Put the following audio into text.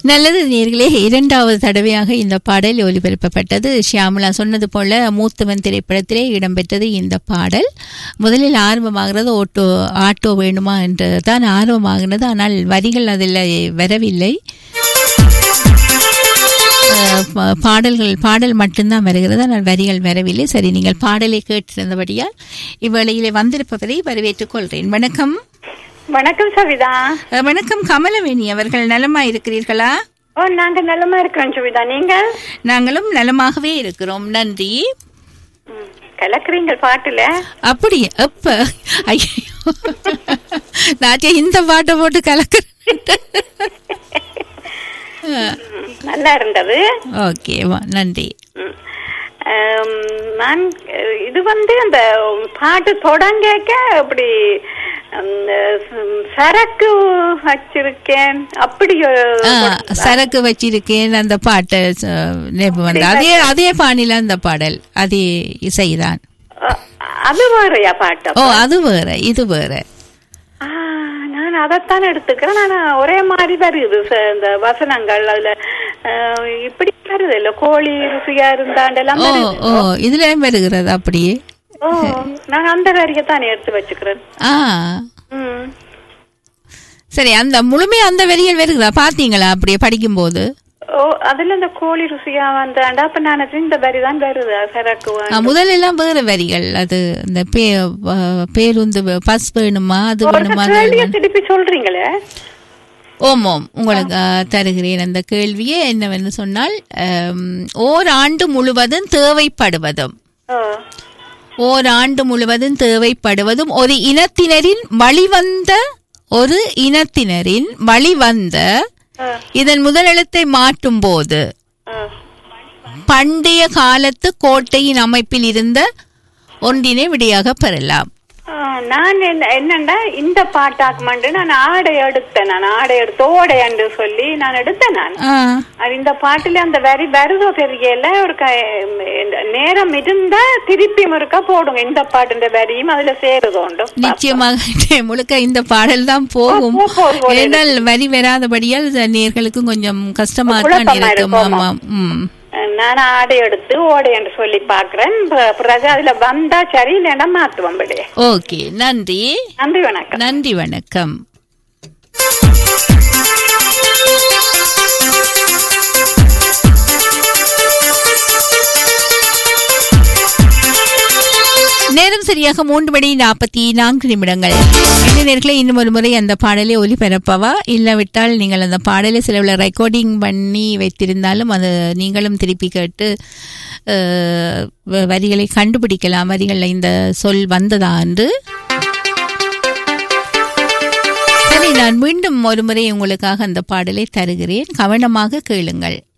நல்லது நேர்களே இரண்டாவது தடவையாக இந்த பாடல் ஒலிபரப்பப்பட்டது ஷியாமலா சொன்னது போல மூத்தவன் திரைப்படத்திலே இடம்பெற்றது இந்த பாடல் முதலில் ஆர்வமாகிறது ஓட்டோ ஆட்டோ வேணுமா என்று தான் ஆர்வமாகிறது ஆனால் வரிகள் அதில் வரவில்லை அஹ், பா- பாடல்கள் பாடல் மட்டும்தான் வருகிறது ஆனால் வரிகள் வரவில்லை சரி நீங்கள் பாடலை கேட்டிருந்தபடியால் இவ்வேளையிலே வந்திருப்பவரை வரவேற்றுக் கொள்கிறேன் வணக்கம் வணக்கம் சவிதா அஹ், வணக்கம் கமலவேணி அவர்கள் நலமா இருக்கிறீர்களா ஓ நாங்க நல்லமா இருக்கிறோம் சவிதா நீங்க நாங்களும் நலமாகவே இருக்கிறோம் நன்றி ம், கலக்குறீங்க பாட்டுல அப்படி எப்ப ஐயோ நாட்டிய இந்த பாட்டை போட்டு கலக்குறேன் ம், நல்லா இருந்தது ஓகே நன்றி ம். ஆம், நான் அஹ், இது வந்து அந்த பாட்டு தொடங்க அப்படி அந்த ச- சரக்கு வச்சிருக்கேன் அப்படி ஆ, சரக்கு வச்சிருக்கேன் அந்த பாட்டு ச- ஞாபகம் வந்து அதே அதே பாணில அந்த பாடல் அதே இசைதான் அஹ், அது வேறயா பாட்டு ஓ அது வேற இது வேற ஆ, நான் அதைத்தான் எடுத்துக்கிறேன் ஆனா ஒரே மாதிரி வருது ச- இந்த வசனங்கள் அதுல அஹ், இப்படி வருது இல்ல கோழி ருசியா இருந்தாண்டெல்லாம் ஓ வருது. ஓ இதுல வருகிறது அப்படியே ஓ நான் அந்த வரியத்தான் எடுத்து வச்சுக்கிறேன் ஆ ம். சரி அந்த முழுமையா அந்த வரிகள் வருகிறா பாத்தீங்களா அப்படியே படிக்கும்போது ஓ அதுல இந்த கோழி ருசியா வந்தாண்டா அப்ப நான் இந்த வரி தான் வருது சரக்கு ஆ, வேணும். முதல்ல எல்லாம் வேற வரிகள் அது இந்த பே ஆ, பேருந்து வே- பஸ் வேணுமா அது ஒரு வேணுமா அது கேள்வியை வேணுமா? திருப்பி சொல்றீங்களே ஓம் ஓம் உங்களுக்கு ஆ, தருகிறேன் அந்த கேள்வியே என்னவென்று சொன்னால் ஆம், ஓராண்டு முழுவதும் தேவைப்படுவதும் ஓ ஓராண்டு முழுவதும் தேவைப்படுவதும் ஒரு இனத்தினரின் வழிவந்த ஒரு இனத்தினரின் வழிவந்த ஓ, இதன் முதலெழுத்தை மாற்றும் போது ஓ. பண்டைய காலத்து கோட்டையின் அமைப்பில் இருந்த ஒன்றினை விடையாக பெறலாம் ஆ, நான் என்ன என்னண்டா இந்த பாட்டாக்குமாண்டு நான் ஆடை எடுத்தேன் நான் ஆடை எடுத்து ஓடை என்று சொல்லி நான் எடுத்தேன் நான் ஆ, அது இந்த பாட்டுல அந்த வரி வருதோ தெரியல ஒரு க- இந்த நேரம் இருந்தா திருப்பியும் இருக்கா போடுங்க இந்த பாட்டுன்ற வரியும் அதுல சேருதோண்டு நிச்சயமாக முழுக்க இந்த பாடல் தான் போகும் போ- போகும், போகும். ஏனால் வரி வராதபடியால் நேர்களுக்கும் கொஞ்சம் கஷ்டமா தான் குழப்பமா இருக்கும் இருக்கும், ஆமா ம் நான் ஆடை எடுத்து ஓடை என்று சொல்லி பாக்குறேன் ப- பிறகு அதுல வந்தா சரி இல்லைன்னா மாத்துவோம் படி ஓகே நன்றி நன்றி வணக்கம் நன்றி வணக்கம் நேரம் சரியாக மூன்று மணி நாற்பத்தி நான்கு நிமிடங்கள் இந்த நேரத்தில் இன்னும் ஒரு முறை அந்த பாடலை ஒலிபரப்பவா இல்லாவிட்டால் நீங்கள் அந்த பாடலை சில ரெக்கார்டிங் பண்ணி வைத்திருந்தாலும் அது நீங்களும் திருப்பி கேட்டு அஹ், வ- வரிகளை கண்டுபிடிக்கலாம் வரிகளில் இந்த சொல் வந்ததா என்று சரி நான் மீண்டும் ஒரு முறை உங்களுக்காக அந்த பாடலை தருகிறேன் கவனமாக கேளுங்கள்